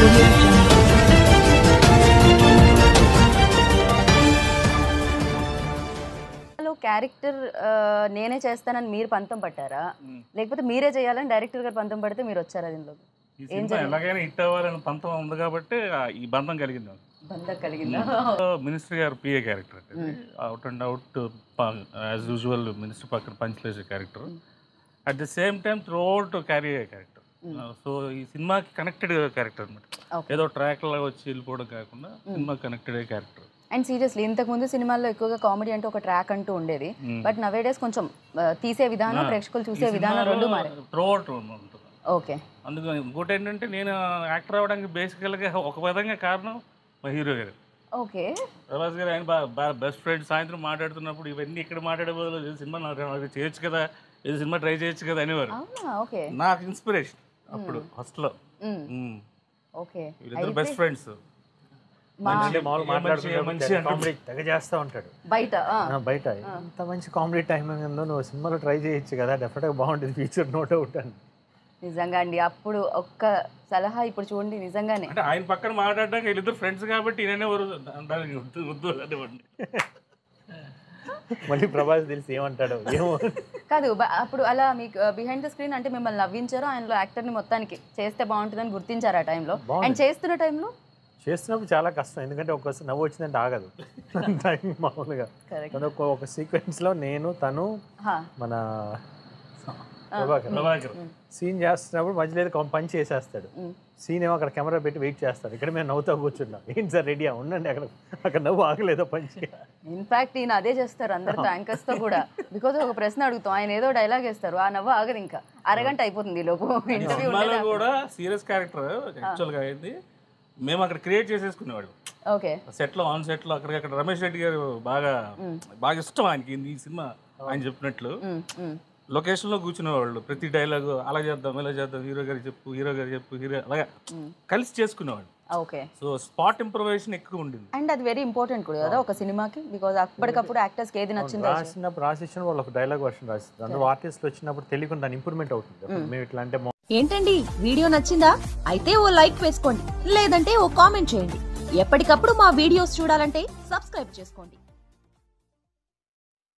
audio jungle. లో character నేనే చేస్తానని మీరు పంతం పట్టారా లేకపోతే మీరే చేయాలని డైరెక్టర్ గారు పంతం పడితే మీరు వచ్చారా దీనిలో ఈ ఏం సినిమా జరిగింది? ఎలాగైనా హిట్ అవ్వాలని పంతం ఉంది కాబట్టి ఆ ఈ బంధం కలిగింది నాకు. బంధం కలిగిందా మినిస్టర్ గారు PA character Mm. Out and out as usual minister పక్కన పంచలేసే character at the same time throughout carry అయ్యే క్యారెక్టర్ సో ఈ సినిమాకి కనెక్టెడ్ క్యారెక్టర్ అనమాట Okay. ఏదో ట్రాక్ లాగా వచ్చి వెళ్ళిపోవడం కాకుండా సినిమా కనెక్టెడ్ అయ్యే క్యారెక్టర్ అండ్ సీరియస్లీ ఇంతకు ముందు సినిమాల్లో ఎక్కువగా కామెడీ అంటే ఒక ట్రాక్ అంటూ ఉండేది Mm. బట్ నవే డేస్ కొంచెం ఆ, తీసే విధానం ప్రేక్షకులు చూసే విధానం రెండు మారే త్రూ అవుట్ ఉంటుంది ఓకే అందుకు ఇంకోటి ఏంటంటే నేను యాక్టర్ అవ్వడానికి బేసికల్గా ఒక విధంగా కారణం మా హీరో గారు ఓకే ప్రభాస్ గారు ఆయన బాగా బెస్ట్ ఫ్రెండ్ సాయంత్రం మాట్లాడుతున్నప్పుడు ఇవన్నీ ఇక్కడ మాట్లాడే బదులు ఇది సినిమా నాకు నాకు చేయొచ్చు కదా ఇది సినిమా ట్రై చేయొచ్చు కదా అనేవారు అవునా ఓకే నాకు ఇన్స్పిరేషన్ అప్పుడు ఫస్ట్లో ఓకే వీళ్ళిద్దరు బెస్ట్ ఫ్రెండ్స్ మా అంటే మామూలు మంచి మాట్లాడుతుంటే కామెడీ తెగ చేస్తూ ఉంటాడు బయట ఆ, ఆ, బయట ఇంత మంచి కామెడీ టైమింగ్ ఉందో నువ్వు సినిమాలో ట్రై చేయొచ్చు కదా డెఫినెట్గా బాగుంటుంది ఫ్యూచర్ నో డౌట్ అని నిజంగా అండి అప్పుడు ఒక్క సలహా ఇప్పుడు చూడండి నిజంగానే అంటే ఆయన పక్కన మాట్లాడడానికి వీళ్ళిద్దరు ఫ్రెండ్స్ కాబట్టి ఈయననే ఎవరు దానికి వద్దు వద్దు అనేవాడిని మళ్ళీ ప్రభాస్ తెలిసి ఏమంటాడో ఏమో కాదు బ- అప్పుడు అలా మీకు బిహైండ్ ద స్క్రీన్ అంటే మిమ్మల్ని నవ్వించారు ఆయనలో యాక్టర్ని మొత్తానికి చేస్తే బాగుంటుందని గుర్తించారు ఆ టైంలో బాగుంది. అండ్ చేస్తున్న టైంలో చేస్తున్నప్పుడు చాలా కష్టం ఎందుకంటే ఒక్కసారి నవ్వు వచ్చిందంటే ఆగదు టైం మామూలుగా కరెక్ట్ కానీ ఒక ఒక సీక్వెన్స్లో నేను తను మన ప్రభాకర్ ప్రభాకర్ సీన్ చేస్తున్నప్పుడు మధ్యలో ఏదో ఒక పని చేసేస్తాడు సీన్ ఏమో అక్కడ కెమెరా పెట్టి వెయిట్ చేస్తాడు ఇక్కడ మేము నవ్వుతా కూర్చున్నాం ఏంటి సార్ రెడీయా ఉండండి అక్కడ అక్కడ నవ్వు ఆగలేదో పంచి ఇన్ఫాక్ట్ ఈయన అదే చేస్తారు అందరితో యాంకర్స్ తో కూడా బికాజ్ ఒక ప్రశ్న అడుగుతాం ఆయన ఏదో డైలాగ్ వేస్తారు ఆ నవ్వు ఆగదు ఇంకా అరగంట అయిపోతుంది ఈ లోపు ఇంటర్వ్యూ సినిమాలో కూడా సీరియస్ క్యారెక్టర్ యాక్చువల్గా అయింది మేము అక్కడ క్రియేట్ చేసేసుకునేవాడు ఓకే సెట్లో ఆన్ సెట్లో అక్కడికక్కడ రమేష్ రెడ్డి గారు బాగా బాగా ఇష్టం ఆయనకి ఈ సినిమా ఆయన చెప్పినట్లు లొకేషన్లో కూర్చునేవాళ్ళు ప్రతి డైలాగు అలా చేద్దాం ఇలా చేద్దాం హీరో గారు చెప్పు హీరో గారు చెప్పు హీరో అలాగా కలిసి చేసుకునేవాళ్ళు ఓకే సో స్పాట్ ఇంప్రొవైజేషన్ ఎక్కువ ఉండింది అండ్ అది వెరీ ఇంపార్టెంట్ కూడా కదా ఒక సినిమాకి బికాజ్ అప్పటికప్పుడు యాక్టర్స్కి ఏది నచ్చిందో అది రాసినప్పుడు రాసిచ్చిన వాళ్ళు ఒక డైలాగ్ వర్షన్ రాస్తారు అందులో ఆర్టిస్ట్లు వచ్చినప్పుడు తెలియకుండా దాని ఇంప్రూవ్మెంట్ అవుతుంది మేము ఇట్లా అంటే ఏంటండి వీడియో నచ్చిందా అయితే ఓ లైక్ వేసుకోండి లేదంటే ఓ కామెంట్ చేయండి ఎప్పటికప్పుడు మా వీడియోస్ చూడాలంటే సబ్స్క్రైబ్ చేసుకోండి